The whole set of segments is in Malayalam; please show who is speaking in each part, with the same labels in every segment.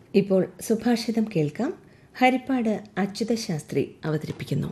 Speaker 1: ഇപ്പോൾ സുഭാഷിതം കേൾക്കാം ഹരിപ്പാട് അച്യുത ശാസ്ത്രി അവതരിപ്പിക്കുന്നു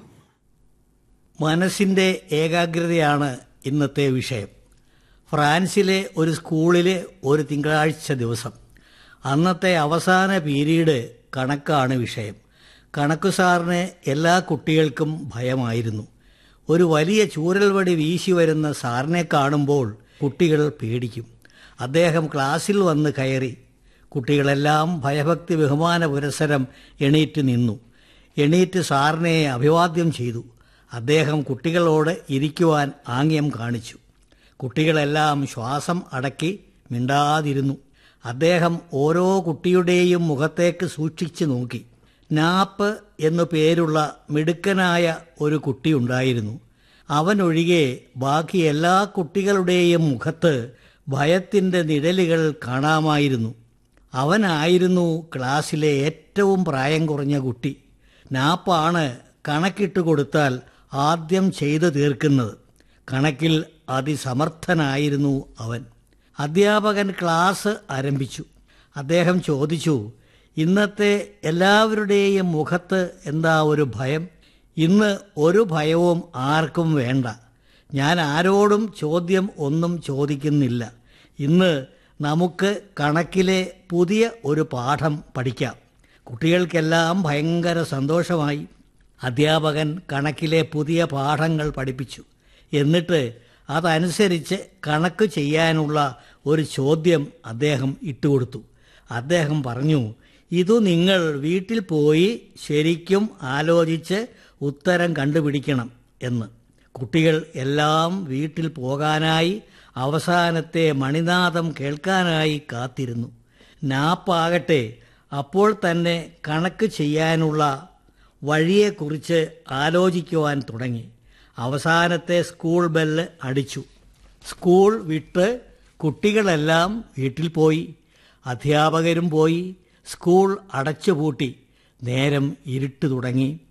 Speaker 2: മനസ്സിൻ്റെ ഏകാഗ്രതയാണ് ഇന്നത്തെ വിഷയം ഫ്രാൻസിലെ ഒരു സ്കൂളിലെ ഒരു തിങ്കളാഴ്ച ദിവസം അന്നത്തെ അവസാന പീരീഡ് കണക്കാണ് വിഷയം കണക്കു സാറിന് എല്ലാ കുട്ടികൾക്കും ഭയമായിരുന്നു ഒരു വലിയ ചൂരൽവടി വീശി വരുന്ന സാറിനെ കാണുമ്പോൾ കുട്ടികൾ പേടിക്കും അദ്ദേഹം ക്ലാസ്സിൽ വന്ന് കയറി കുട്ടികളെല്ലാം ഭയഭക്തി ബഹുമാന പുരസരം എണീറ്റ് നിന്നു എണീറ്റ് സാറിനെ അഭിവാദ്യം ചെയ്തു അദ്ദേഹം കുട്ടികളോട് ഇരിക്കുവാൻ ആംഗ്യം കാണിച്ചു കുട്ടികളെല്ലാം ശ്വാസം അടക്കി മിണ്ടാതിരുന്നു അദ്ദേഹം ഓരോ കുട്ടിയുടെയും മുഖത്തേക്ക് സൂക്ഷിച്ചു നോക്കി നാപ്പ് എന്നു പേരുള്ള മിടുക്കനായ ഒരു കുട്ടിയുണ്ടായിരുന്നു അവനൊഴികെ ബാക്കി എല്ലാ കുട്ടികളുടെയും മുഖത്ത് ഭയത്തിൻ്റെ നിഴലുകൾ കാണാമായിരുന്നു അവനായിരുന്നു ക്ലാസ്സിലെ ഏറ്റവും പ്രായം കുറഞ്ഞ കുട്ടി നാപ്പാണ് കണക്കിട്ട് കൊടുത്താൽ ആദ്യം ചെയ്തു തീർക്കുന്നത് കണക്കിൽ അതിസമർത്ഥനായിരുന്നു അവൻ അധ്യാപകൻ ക്ലാസ് ആരംഭിച്ചു അദ്ദേഹം ചോദിച്ചു ഇന്നത്തെ എല്ലാവരുടെയും മുഖത്ത് എന്താ ഒരു ഭയം ഇന്ന് ഒരു ഭയവും ആർക്കും വേണ്ട ഞാൻ ആരോടും ചോദ്യം ഒന്നും ചോദിക്കുന്നില്ല ഇന്ന് നമുക്ക് കണക്കിലെ പുതിയ ഒരു പാഠം പഠിക്കാം കുട്ടികൾക്കെല്ലാം ഭയങ്കര സന്തോഷമായി അധ്യാപകൻ കണക്കിലെ പുതിയ പാഠങ്ങൾ പഠിപ്പിച്ചു എന്നിട്ട് അതനുസരിച്ച് കണക്ക് ചെയ്യാനുള്ള ഒരു ചോദ്യം അദ്ദേഹം ഇട്ടുകൊടുത്തു അദ്ദേഹം പറഞ്ഞു ഇതു നിങ്ങൾ വീട്ടിൽ പോയി ശരിക്കും ആലോചിച്ച് ഉത്തരം കണ്ടുപിടിക്കണം എന്ന് കുട്ടികൾ എല്ലാം വീട്ടിൽ പോകാനായി അവസാനത്തെ മണിനാദം കേൾക്കാനായി കാത്തിരുന്നു നാപ്പാകട്ടെ അപ്പോൾ തന്നെ കണക്ക് ചെയ്യാനുള്ള വഴിയെക്കുറിച്ച് ആലോചിക്കുവാൻ തുടങ്ങി അവസാനത്തെ സ്കൂൾ ബെല്ല് അടിച്ചു സ്കൂൾ വിട്ട് കുട്ടികളെല്ലാം വീട്ടിൽ പോയി അധ്യാപകരും പോയി സ്കൂൾ അടച്ചുപൂട്ടി നേരം ഇരുട്ട് തുടങ്ങി